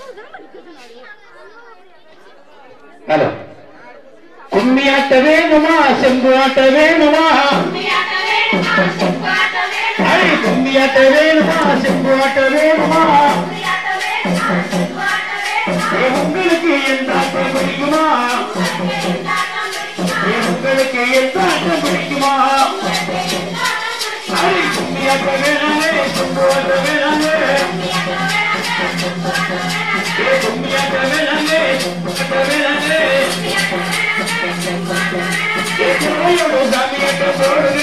hello கும்மி ஆட்ட வேணுமா செம்பு ஆட்ட வேணுமா அடி கும்மி ஆட்ட வேணுமா செம்பு ஆட்ட வேணுமா ஏ, உங்களுக்கு எந்த ஆட்டம் பிடிக்குமா ஏ, உங்களுக்கு எந்த ஆட்டம் பிடிக்குமா அடி கும்மி ஆட்ட வேணாமே செம்பு ஆட்ட வேணாமே ஏ, கும்மி ஆட்ட வேணாமே செம்பு ஆட்ட வேணாமே ஏ, கும்மியோட சாமியாட்ட போடுங்க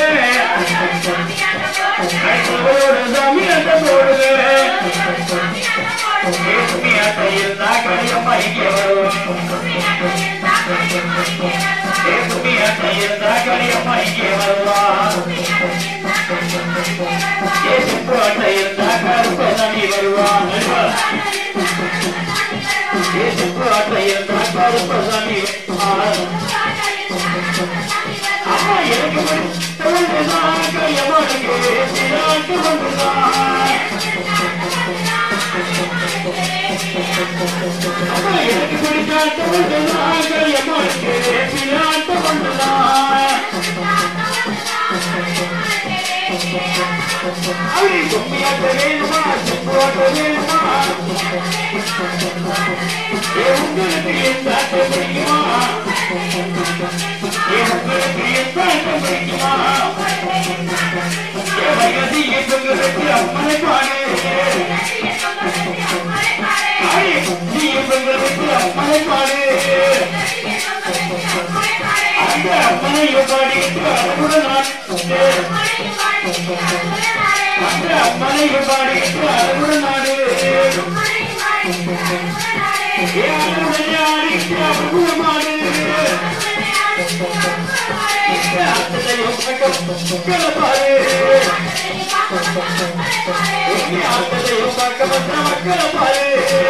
ஐயரோட சாமியாட்ட போடுங்க ஏ, கும்மியாட்ட இருந்தா கடியம்மா இங்கே வரும் ஏ, கும்மியாட்ட இருந்தா கடியம்மா இங்கே வருவா ஏ, செம்பு ஆட்ட இருந்தா கருப்ப சாமி வருவா ஏ, செம்பு ஆட்ட இருந்தா கருப்ப சாமி வருவா அம்மா எனக்கு தோன்றுதான் கையமானுக்கு நாட்டு கொண்டுதான் அம்மா எனக்கு பிடிச்சா தோன்றுதான் கையமானுக்கு நாட்டு கொண்டுதான் அவரி கும்மியாட்ட வேணுமா செம்போட்ட வேணுமா ஏ உங்களுக்கு எந்த ஆட்டம் பிடிக்குமா ஏ உங்களுக்கு எந்த ஆட்டம் பிடிக்குமா ஏ வயது எங்களுக்கு அம்மனை பாடு அடி நீ எங்களுக்கு அம்மனை பாடு அந்த அம்மனை பாடிட்டு அழகுடன் நான் அந்த அம்மனை பாடிட்டு அழகுடன் நாடு ஏ அழகுடன் ஆடிட்டு அழகுடன் மாடு ஆத்தையும் பக்கம் பாரு ஆத்தையும் பக்கம் மக்களை பாரு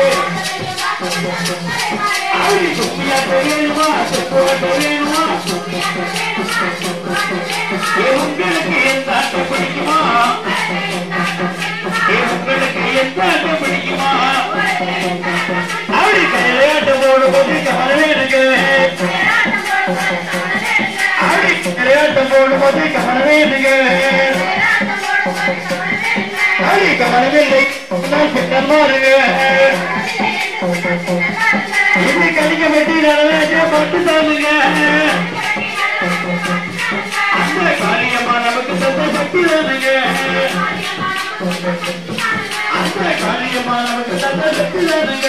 அடி கும்மியாட்ட வேணுமா செப்போட்ட வேணுமா ஏ உங்களுக்கு எந்த ஆட்டம் பிடிக்குமா ஏ உங்களுக்கு எந்த ஆட்டம் பிடிக்குமா அப்படி விளையாட்டு போடும்போது கவலை எனக்கு அப்படி விளையாட்டு போடும்போது கவனமே எனக்கு அப்படி கவனமில்லை நான் பின்னர் மாறுங்க இன்னைக்கு கடிக்க வெட்டி நிறைவேற்ற பட்டு தானுங்க அந்த காரியமா நமக்கு தந்த சக்தி தானுங்க அந்த காரியமா நமக்கு தந்த சக்தி தானுங்க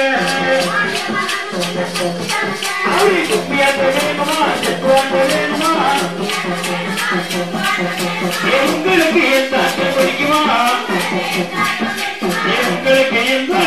அப்படி குப்பியாட்ட வேணுமா செத்துவாட்ட வேணுமா ஏ, உங்களுக்கு எந்த ஆட்டம் பிடிக்குமா ஏ, உங்களுக்கு எந்த